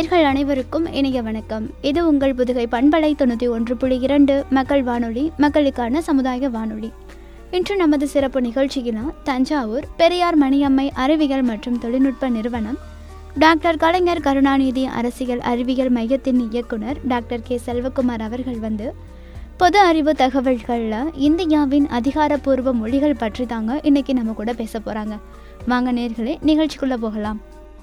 நேர்கள் அனைவருக்கும் இனிய வணக்கம் இது உங்கள் புதுகை பண்பலை தொண்ணூற்றி ஒன்று புள்ளி இரண்டு மக்கள் வானொலி மக்களுக்கான சமுதாய வானொலி இன்று நமது சிறப்பு நிகழ்ச்சியில் தஞ்சாவூர் பெரியார் மணியம்மை அறிவியல் மற்றும் தொழில்நுட்ப நிறுவனம் டாக்டர் கலைஞர் கருணாநிதி அரசியல் அறிவியல் மையத்தின் இயக்குனர் டாக்டர் கே செல்வகுமார் அவர்கள் வந்து பொது அறிவு தகவல்களில் இந்தியாவின் அதிகாரப்பூர்வ மொழிகள் பற்றி தாங்க இன்னைக்கு நம்ம கூட பேச போகிறாங்க வாங்க நேர்களே நிகழ்ச்சிக்குள்ளே போகலாம்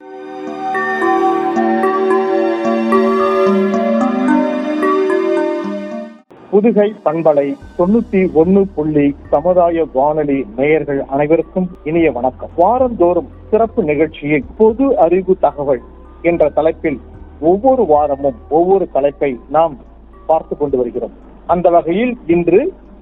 புதுகை பண்பலை தொண்ணூத்தி ஒன்னு புள்ளி சமுதாய வானொலி நேயர்கள் அனைவருக்கும் இனிய வணக்கம் வாரந்தோறும் சிறப்பு நிகழ்ச்சியில் பொது அறிவு தகவல் என்ற தலைப்பில் ஒவ்வொரு வாரமும் ஒவ்வொரு தலைப்பை நாம் பார்த்து கொண்டு வருகிறோம் அந்த வகையில் இன்று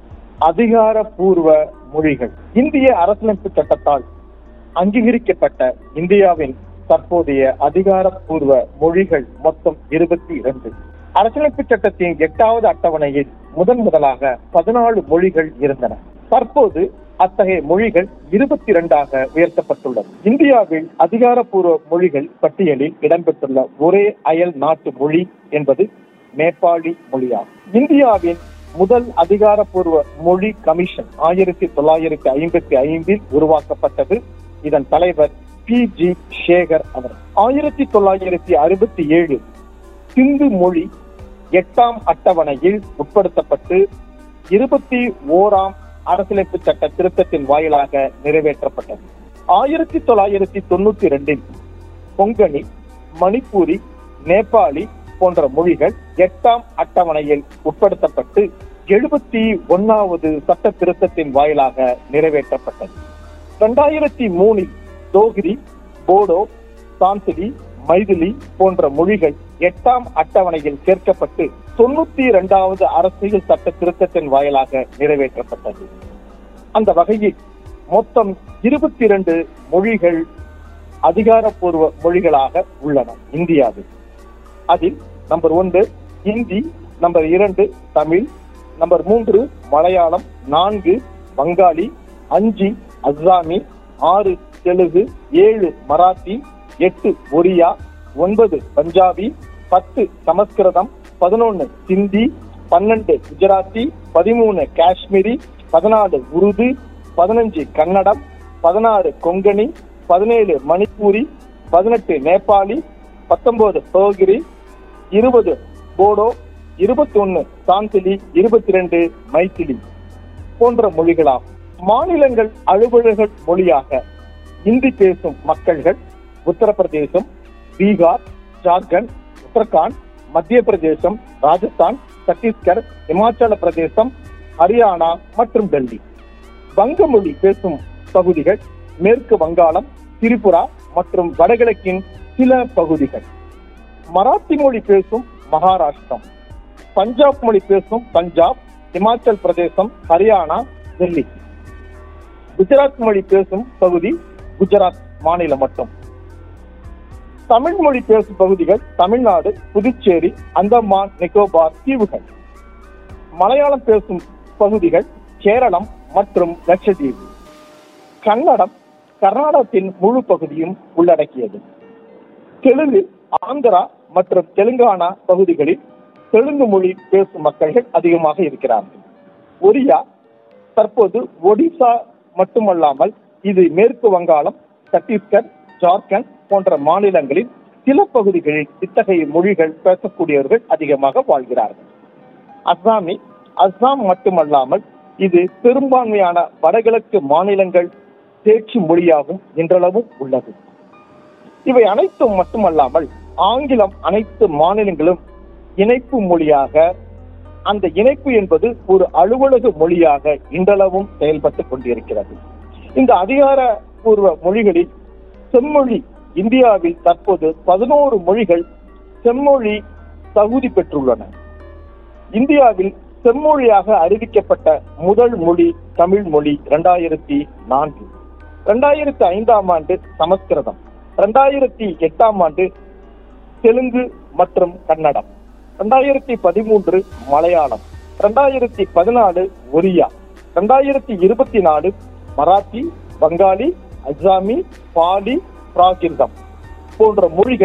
அதிகாரப்பூர்வ மொழிகள் இந்திய அரசியலமைப்பு சட்டத்தால் அங்கீகரிக்கப்பட்ட இந்தியாவின் தற்போதைய அதிகாரப்பூர்வ மொழிகள் மொத்தம் இருபத்தி இரண்டு அரசியலமைப்பு சட்டத்தின் எட்டாவது அட்டவணையில் முதன் முதலாக பதினாலு மொழிகள் இருந்தன தற்போது அத்தகைய மொழிகள் இருபத்தி இரண்டாக உயர்த்தப்பட்டுள்ளது இந்தியாவில் அதிகாரப்பூர்வ மொழிகள் பட்டியலில் இடம்பெற்றுள்ள ஒரே அயல் நாட்டு மொழி என்பது நேபாளி மொழியாகும் இந்தியாவின் முதல் அதிகாரப்பூர்வ மொழி கமிஷன் ஆயிரத்தி தொள்ளாயிரத்தி ஐம்பத்தி ஐந்தில் உருவாக்கப்பட்டது இதன் தலைவர் பி ஜி சேகர் அவர் ஆயிரத்தி தொள்ளாயிரத்தி அறுபத்தி ஏழு சிந்து மொழி எட்டாம் அட்டவணையில் உட்படுத்தப்பட்டு இருபத்தி ஓராம் அரசியலமைப்பு சட்ட திருத்தத்தின் வாயிலாக நிறைவேற்றப்பட்டது ஆயிரத்தி தொள்ளாயிரத்தி தொண்ணூத்தி ரெண்டில் கொங்கணி மணிப்பூரி நேபாளி போன்ற மொழிகள் எட்டாம் அட்டவணையில் உட்படுத்தப்பட்டு எழுபத்தி ஒன்னாவது சட்ட திருத்தத்தின் வாயிலாக நிறைவேற்றப்பட்டது இரண்டாயிரத்தி மூணில் தோகிரி போடோ சாந்திலி மைதிலி போன்ற மொழிகள் எட்டாம் அட்டவணையில் சேர்க்கப்பட்டு தொண்ணூத்தி இரண்டாவது அரசியல் சட்ட திருத்தத்தின் வாயிலாக நிறைவேற்றப்பட்டது அந்த வகையில் மொத்தம் இருபத்தி இரண்டு மொழிகள் அதிகாரப்பூர்வ மொழிகளாக உள்ளன இந்தியாவில் அதில் நம்பர் ஒன்று ஹிந்தி நம்பர் இரண்டு தமிழ் நம்பர் மூன்று மலையாளம் நான்கு வங்காளி அஞ்சு அஸ்ஸாமி ஆறு தெலுங்கு ஏழு மராத்தி எட்டு ஒரியா ஒன்பது பஞ்சாபி பத்து சமஸ்கிருதம் பதினொன்னு சிந்தி பன்னெண்டு குஜராத்தி பதிமூணு காஷ்மீரி பதினாலு உருது பதினஞ்சு கன்னடம் பதினாறு கொங்கணி பதினேழு மணிப்பூரி பதினெட்டு நேபாளி பத்தொன்பது தோகிரி இருபது போடோ இருபத்தி ஒன்னு சாந்திலி இருபத்தி ரெண்டு மைத்திலி போன்ற மொழிகளாகும் மாநிலங்கள் அலுவலர்கள் மொழியாக இந்தி பேசும் மக்கள்கள் உத்தரப்பிரதேசம் பீகார் ஜார்க்கண்ட் உத்தரகாண்ட் மத்திய பிரதேசம் ராஜஸ்தான் சத்தீஸ்கர் இமாச்சல பிரதேசம் ஹரியானா மற்றும் டெல்லி வங்க மொழி பேசும் பகுதிகள் மேற்கு வங்காளம் திரிபுரா மற்றும் வடகிழக்கின் சில பகுதிகள் மராத்தி மொழி பேசும் மகாராஷ்டிரம் பஞ்சாப் மொழி பேசும் பஞ்சாப் இமாச்சல் பிரதேசம் ஹரியானா டெல்லி குஜராத் மொழி பேசும் பகுதி குஜராத் மாநிலம் மட்டும் தமிழ் மொழி பேசும் பகுதிகள் தமிழ்நாடு புதுச்சேரி அந்தமான் நிக்கோபார் தீவுகள் மலையாளம் பேசும் பகுதிகள் கேரளம் மற்றும் லட்சத்தீவு கன்னடம் கர்நாடகத்தின் முழு பகுதியும் உள்ளடக்கியது தெலுங்கு ஆந்திரா மற்றும் தெலுங்கானா பகுதிகளில் தெலுங்கு மொழி பேசும் மக்கள்கள் அதிகமாக இருக்கிறார்கள் ஒரியா தற்போது ஒடிசா மட்டுமல்லாமல் இது மேற்கு வங்காளம் சத்தீஸ்கர் ஜார்க்கண்ட் போன்ற மாநிலங்களில் சில பகுதிகளில் இத்தகைய மொழிகள் பேசக்கூடியவர்கள் அதிகமாக வாழ்கிறார்கள் அஸ்ஸாமி அஸ்ஸாம் மட்டுமல்லாமல் இது பெரும்பான்மையான வடகிழக்கு மாநிலங்கள் தேர்ச்சி மொழியாகும் இன்றளவும் உள்ளது இவை அனைத்தும் மட்டுமல்லாமல் ஆங்கிலம் அனைத்து மாநிலங்களும் இணைப்பு மொழியாக அந்த இணைப்பு என்பது ஒரு அலுவலக மொழியாக இன்றளவும் செயல்பட்டு கொண்டிருக்கிறது இந்த அதிகாரப்பூர்வ மொழிகளில் செம்மொழி இந்தியாவில் தற்போது பதினோரு மொழிகள் செம்மொழி தகுதி பெற்றுள்ளன இந்தியாவில் செம்மொழியாக அறிவிக்கப்பட்ட முதல் மொழி தமிழ் மொழி இரண்டாயிரத்தி நான்கு இரண்டாயிரத்தி ஐந்தாம் ஆண்டு சமஸ்கிருதம் இரண்டாயிரத்தி எட்டாம் ஆண்டு தெலுங்கு மற்றும் கன்னடம் இரண்டாயிரத்தி பதிமூன்று மலையாளம் இரண்டாயிரத்தி பதினாலு ஒரியா இரண்டாயிரத்தி இருபத்தி நாலு மராத்தி வங்காளி அஸ்ஸாமி பாலி பிராகிருதம் போன்ற மொழிகள்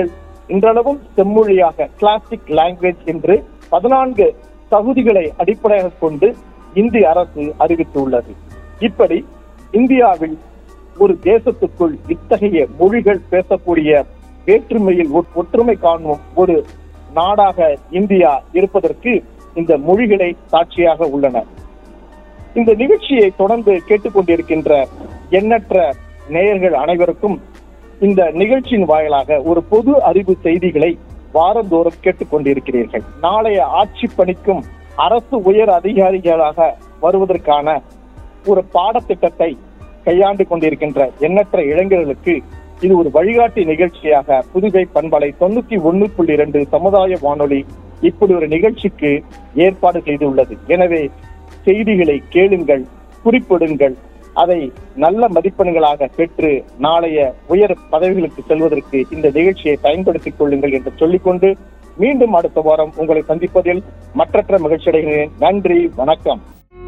இன்றளவும் செம்மொழியாக கிளாசிக் லாங்குவேஜ் என்று பதினான்கு தகுதிகளை அடிப்படையாக கொண்டு இந்திய அரசு அறிவித்துள்ளது இப்படி இந்தியாவில் ஒரு தேசத்துக்குள் இத்தகைய மொழிகள் பேசக்கூடிய வேற்றுமையில் ஒ- ஒற்றுமை காணும் ஒரு நாடாக இந்தியா இருப்பதற்கு இந்த மொழிகளை சாட்சியாக உள்ளன இந்த நிகழ்ச்சியை தொடர்ந்து கேட்டுக்கொண்டிருக்கின்ற எண்ணற்ற நேயர்கள் அனைவருக்கும் இந்த நிகழ்ச்சியின் வாயிலாக ஒரு பொது அறிவு செய்திகளை வாரந்தோறும் கேட்டுக்கொண்டிருக்கிறீர்கள் நாளைய ஆட்சி பணிக்கும் அரசு உயர் அதிகாரிகளாக வருவதற்கான ஒரு பாடத்திட்டத்தை கையாண்டு கொண்டிருக்கின்ற எண்ணற்ற இளைஞர்களுக்கு இது ஒரு வழிகாட்டி நிகழ்ச்சியாக புதுகை பண்பலை தொண்ணூத்தி ஒண்ணு புள்ளி இரண்டு சமுதாய வானொலி இப்படி ஒரு நிகழ்ச்சிக்கு ஏற்பாடு செய்துள்ளது எனவே செய்திகளை கேளுங்கள் குறிப்பிடுங்கள் அதை நல்ல மதிப்பெண்களாக பெற்று நாளைய உயர் பதவிகளுக்கு செல்வதற்கு இந்த நிகழ்ச்சியை பயன்படுத்திக் கொள்ளுங்கள் என்று சொல்லிக்கொண்டு மீண்டும் அடுத்த வாரம் உங்களை சந்திப்பதில் மற்றற்ற மகிழ்ச்சி அடைகிறேன் நன்றி வணக்கம்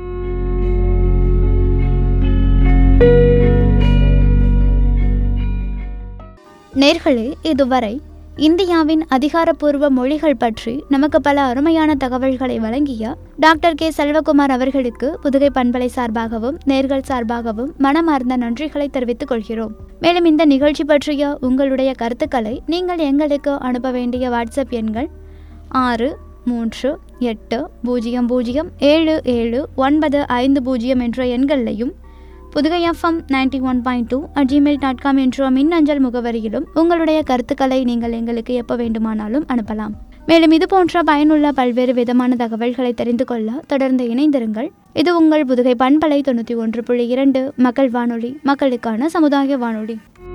நேர்களே இதுவரை இந்தியாவின் அதிகாரப்பூர்வ மொழிகள் பற்றி நமக்கு பல அருமையான தகவல்களை வழங்கிய டாக்டர் கே செல்வகுமார் அவர்களுக்கு புதுகை பண்பலை சார்பாகவும் நேர்கள் சார்பாகவும் மனமார்ந்த நன்றிகளை தெரிவித்துக் கொள்கிறோம் மேலும் இந்த நிகழ்ச்சி பற்றிய உங்களுடைய கருத்துக்களை நீங்கள் எங்களுக்கு அனுப்ப வேண்டிய வாட்ஸ்அப் எண்கள் ஆறு மூன்று எட்டு பூஜ்ஜியம் பூஜ்ஜியம் ஏழு ஏழு ஒன்பது ஐந்து பூஜ்ஜியம் என்ற எண்களையும் Pudukkai F M ninety one point two at Gmail dot com என்ற மின்னஞ்சல் முகவரியிலும் உங்களுடைய கருத்துக்களை நீங்கள் எங்களுக்கு எப்போ வேண்டுமானாலும் அனுப்பலாம் மேலும் இது போன்ற பயனுள்ள பல்வேறு விதமான தகவல்களை தெரிந்து கொள்ள தொடர்ந்து இணைந்திருங்கள் இது உங்கள் புதுகை பண்பலை தொண்ணூற்றி ஒன்று புள்ளி இரண்டு மக்கள் வானொலி மக்களுக்கான சமுதாய வானொலி